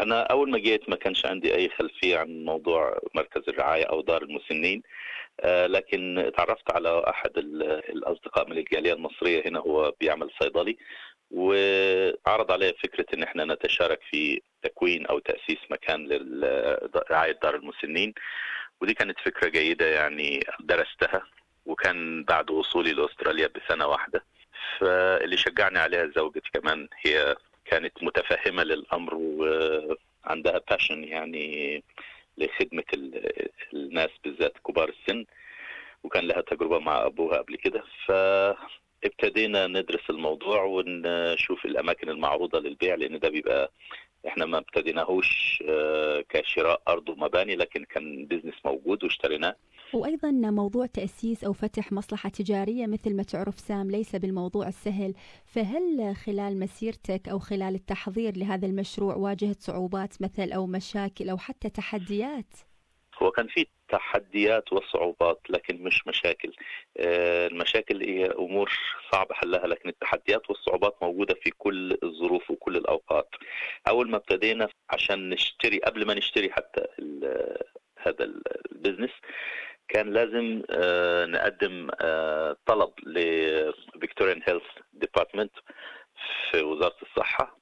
انا اول ما جيت ما كانش عندي اي خلفيه عن موضوع مركز الرعايه او دار المسنين آه، لكن تعرفت على احد الاصدقاء من الجاليه المصريه هنا هو بيعمل صيدلي وعرض علي فكره ان احنا نتشارك في تكوين او تاسيس مكان لرعايه دار المسنين ودي كانت فكره جيده يعني درستها وكان بعد وصولي لاستراليا بسنه واحده فاللي شجعني عليها زوجتي كمان هي كانت متفهمه للامر وعندها باشن يعني لخدمه الناس بالذات كبار السن وكان لها تجربه مع ابوها قبل كده فابتدينا ندرس الموضوع ونشوف الاماكن المعروضه للبيع لان ده بيبقى احنا ما ابتديناهوش آه، كشراء ارض ومباني لكن كان بزنس موجود واشتريناه وأيضا موضوع تأسيس أو فتح مصلحة تجارية مثل ما تعرف سام ليس بالموضوع السهل فهل خلال مسيرتك أو خلال التحضير لهذا المشروع واجهت صعوبات مثل أو مشاكل أو حتى تحديات؟ هو كان في تحديات وصعوبات لكن مش مشاكل آه، المشاكل هي امور صعب حلها لكن التحديات والصعوبات موجوده في كل الظروف وكل الاوقات اول ما ابتدينا عشان نشتري قبل ما نشتري حتى هذا البزنس كان لازم آه، نقدم آه، طلب لفيكتوريان هيلث ديبارتمنت في وزاره الصحه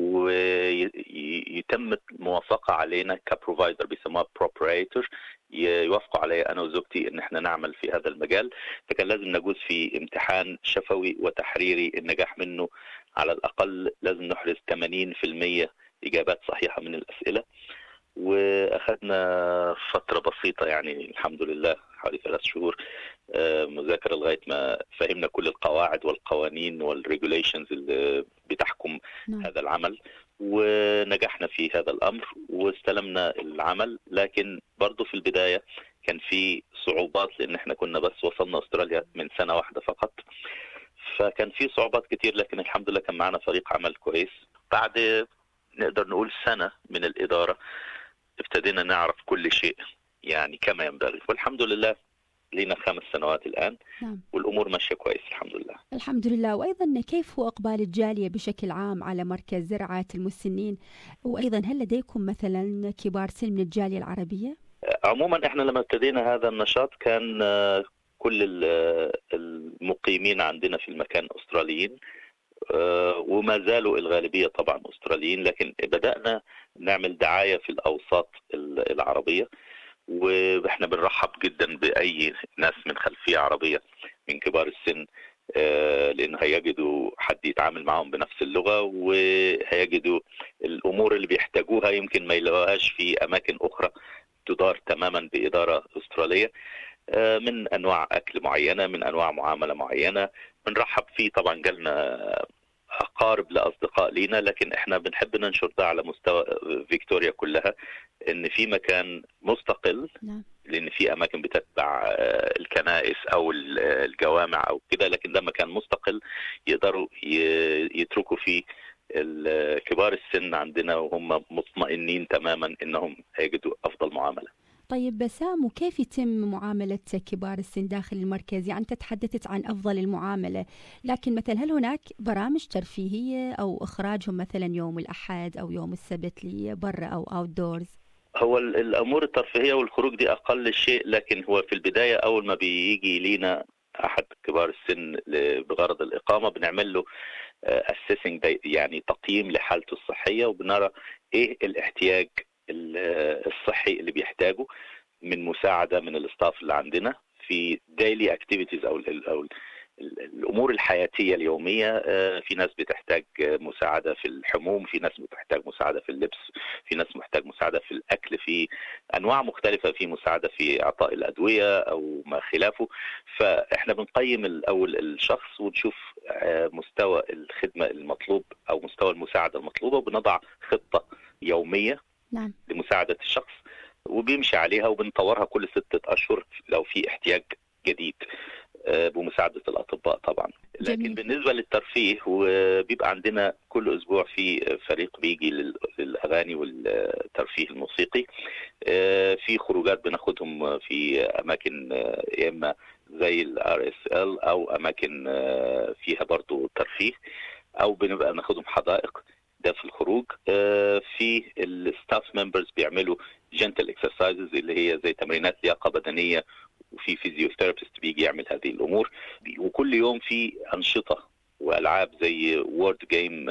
ويتم الموافقه علينا كبروفايدر بيسموها بروبرايتور يوافقوا علي انا وزوجتي ان احنا نعمل في هذا المجال فكان لازم نجوز في امتحان شفوي وتحريري النجاح منه على الاقل لازم نحرز 80% اجابات صحيحه من الاسئله واخذنا فتره بسيطه يعني الحمد لله حوالي ثلاث شهور آه، مذاكره لغايه ما فهمنا كل القواعد والقوانين والريجوليشنز اللي بتحكم نعم. هذا العمل ونجحنا في هذا الامر واستلمنا العمل لكن برضه في البدايه كان في صعوبات لان احنا كنا بس وصلنا استراليا من سنه واحده فقط فكان في صعوبات كتير لكن الحمد لله كان معنا فريق عمل كويس بعد نقدر نقول سنه من الاداره ابتدينا نعرف كل شيء يعني كما ينبغي والحمد لله لنا خمس سنوات الآن نعم. والأمور ماشية كويس الحمد لله الحمد لله وأيضا كيف هو إقبال الجالية بشكل عام على مركز رعاية المسنين وأيضا هل لديكم مثلا كبار سن من الجالية العربية؟ عموما احنا لما ابتدينا هذا النشاط كان آه، كل المقيمين عندنا في المكان أستراليين آه، وما زالوا الغالبية طبعا أستراليين لكن بدأنا نعمل دعاية في الأوساط العربية واحنا بنرحب جدا باي ناس من خلفيه عربيه من كبار السن آه، لان هيجدوا حد يتعامل معهم بنفس اللغه وهيجدوا الامور اللي بيحتاجوها يمكن ما يلاقوهاش في اماكن اخرى تدار تماما باداره استراليه آه، من انواع اكل معينه من انواع معامله معينه بنرحب فيه طبعا جالنا اقارب لاصدقاء لينا لكن احنا بنحب ننشر ده على مستوى فيكتوريا كلها ان في مكان مستقل نعم. لان في اماكن بتتبع آه، الكنائس او الجوامع او كده لكن ده مكان مستقل يقدروا يتركوا فيه كبار السن عندنا وهم مطمئنين تماما انهم هيجدوا افضل معامله طيب بسام وكيف يتم معاملة كبار السن داخل المركز يعني أنت تحدثت عن أفضل المعاملة لكن مثلا هل هناك برامج ترفيهية أو إخراجهم مثلا يوم الأحد أو يوم السبت لبرا أو أوت دورز هو الامور الترفيهيه والخروج دي اقل شيء لكن هو في البدايه اول ما بيجي لينا احد كبار السن بغرض الاقامه بنعمل له اسيسنج آه، يعني تقييم لحالته الصحيه وبنرى ايه الاحتياج الصحي اللي بيحتاجه من مساعده من الاستاف اللي عندنا في ديلي اكتيفيتيز او او الامور الحياتيه اليوميه آه، في ناس بتحتاج مساعده في الحموم في ناس بتحتاج مساعده في اللبس في ناس محتاج مساعده في الاكل في انواع مختلفه في مساعده في اعطاء الادويه او ما خلافه فاحنا بنقيم الاول الشخص ونشوف آه، مستوى الخدمه المطلوب او مستوى المساعده المطلوبه وبنضع خطه يوميه نعم. لمساعدة الشخص وبيمشي عليها وبنطورها كل ستة أشهر لو في احتياج جديد آه، بمساعدة الأطباء طبعا لكن جميل. بالنسبة للترفيه وبيبقى عندنا كل أسبوع في فريق بيجي للأغاني والترفيه الموسيقي آه، في خروجات بناخدهم في أماكن آه، يا إما زي الار اس ال أو أماكن فيها برضو ترفيه أو بنبقى ناخدهم حدائق اهداف الخروج في الستاف ممبرز بيعملوا جنتل اكسرسايزز اللي هي زي تمرينات لياقه بدنيه وفي فيزيوثيرابيست بيجي يعمل هذه الامور وكل يوم في انشطه والعاب زي وورد جيم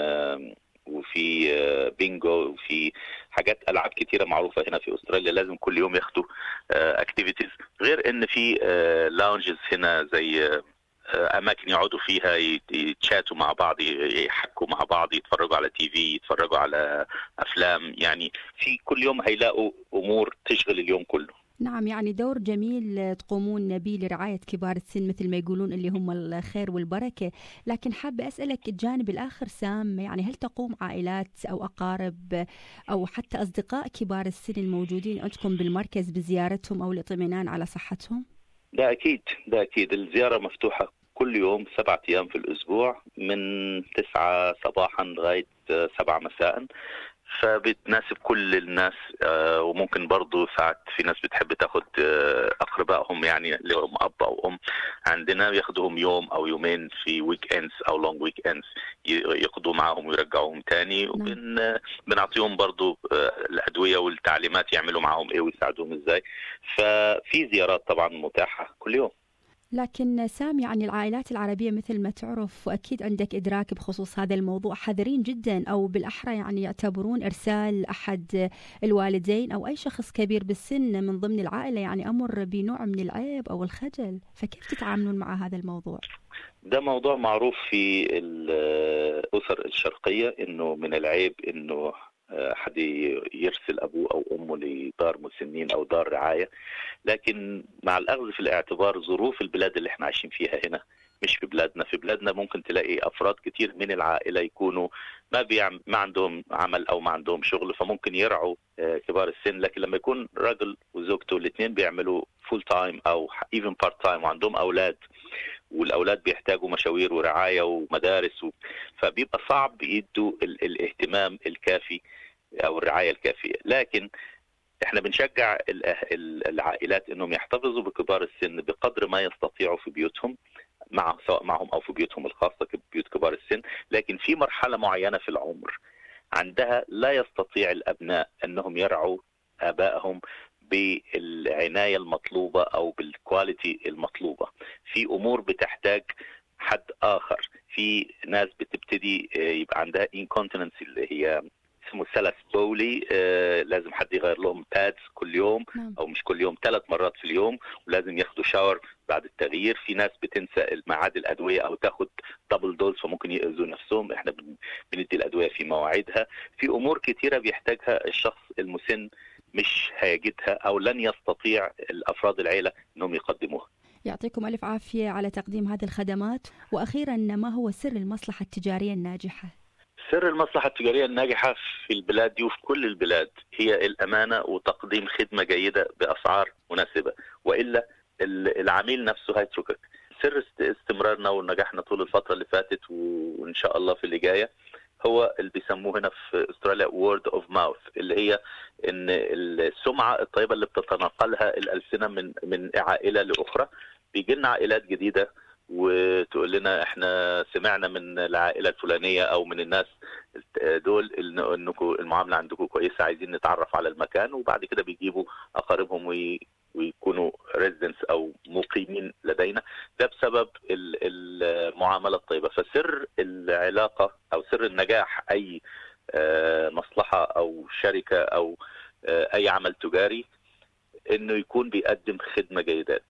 وفي بينجو وفي حاجات العاب كتيره معروفه هنا في استراليا لازم كل يوم ياخدوا اكتيفيتيز غير ان في لاونجز هنا زي اماكن يقعدوا فيها يتشاتوا مع بعض يحكوا مع بعض يتفرجوا على تي في يتفرجوا على افلام يعني في كل يوم هيلاقوا امور تشغل اليوم كله نعم يعني دور جميل تقومون به لرعاية كبار السن مثل ما يقولون اللي هم الخير والبركة لكن حابة أسألك الجانب الآخر سام يعني هل تقوم عائلات أو أقارب أو حتى أصدقاء كبار السن الموجودين عندكم بالمركز بزيارتهم أو الاطمئنان على صحتهم؟ ده أكيد ده أكيد الزيارة مفتوحة كل يوم سبعة أيام في الأسبوع من تسعة صباحا لغاية سبعة مساء فبتناسب كل الناس وممكن برضو ساعات في ناس بتحب تاخد اقربائهم يعني لهم اب او ام عندنا بياخدوهم يوم او يومين في ويك اندز او لونج ويك اندز يقضوا معاهم ويرجعوهم تاني وبن بنعطيهم برضو الادويه والتعليمات يعملوا معاهم ايه ويساعدوهم ازاي ففي زيارات طبعا متاحه كل يوم لكن سام يعني العائلات العربية مثل ما تعرف وأكيد عندك إدراك بخصوص هذا الموضوع حذرين جدا أو بالأحرى يعني يعتبرون إرسال أحد الوالدين أو أي شخص كبير بالسن من ضمن العائلة يعني أمر بنوع من العيب أو الخجل فكيف تتعاملون مع هذا الموضوع؟ ده موضوع معروف في الأسر الشرقية إنه من العيب إنه حد يرسل ابوه او امه لدار مسنين او دار رعايه لكن مع الاخذ في الاعتبار ظروف البلاد اللي احنا عايشين فيها هنا مش في بلادنا في بلادنا ممكن تلاقي افراد كتير من العائله يكونوا ما بيعم ما عندهم عمل او ما عندهم شغل فممكن يرعوا كبار السن لكن لما يكون راجل وزوجته الاثنين بيعملوا فول تايم او ايفن بارت تايم وعندهم اولاد والاولاد بيحتاجوا مشاوير ورعايه ومدارس و... فبيبقى صعب يدوا ال... الاهتمام الكافي او الرعايه الكافيه لكن احنا بنشجع العائلات انهم يحتفظوا بكبار السن بقدر ما يستطيعوا في بيوتهم مع سواء معهم او في بيوتهم الخاصه بيوت كبار السن لكن في مرحله معينه في العمر عندها لا يستطيع الابناء انهم يرعوا ابائهم بالعنايه المطلوبه او بالكواليتي المطلوبه في امور بتحتاج حد اخر في ناس بتبتدي يبقى عندها انكونتيننس اللي هي اسمه سلس بولي آه لازم حد يغير لهم بادز كل يوم او مش كل يوم ثلاث مرات في اليوم ولازم ياخدوا شاور بعد التغيير في ناس بتنسى ميعاد الادويه او تاخد دبل دوز فممكن ياذوا نفسهم احنا بندي الادويه في مواعيدها في امور كثيره بيحتاجها الشخص المسن مش هيجدها او لن يستطيع الافراد العيله انهم يقدموها يعطيكم الف عافيه على تقديم هذه الخدمات واخيرا ما هو سر المصلحه التجاريه الناجحه سر المصلحة التجارية الناجحة في البلاد دي وفي كل البلاد هي الأمانة وتقديم خدمة جيدة بأسعار مناسبة وإلا العميل نفسه هيتركك سر استمرارنا ونجاحنا طول الفترة اللي فاتت وإن شاء الله في اللي جاية هو اللي بيسموه هنا في استراليا word of mouth اللي هي ان السمعه الطيبه اللي بتتناقلها الالسنه من من عائله لاخرى بيجي لنا عائلات جديده وتقول لنا احنا سمعنا من العائله الفلانيه او من الناس دول انكم المعامله عندكم كويسه عايزين نتعرف على المكان وبعد كده بيجيبوا اقاربهم وي ويكونوا ريزيدنس او مقيمين لدينا ده بسبب المعامله الطيبه فسر العلاقه او سر النجاح اي مصلحه او شركه او اي عمل تجاري انه يكون بيقدم خدمه جيده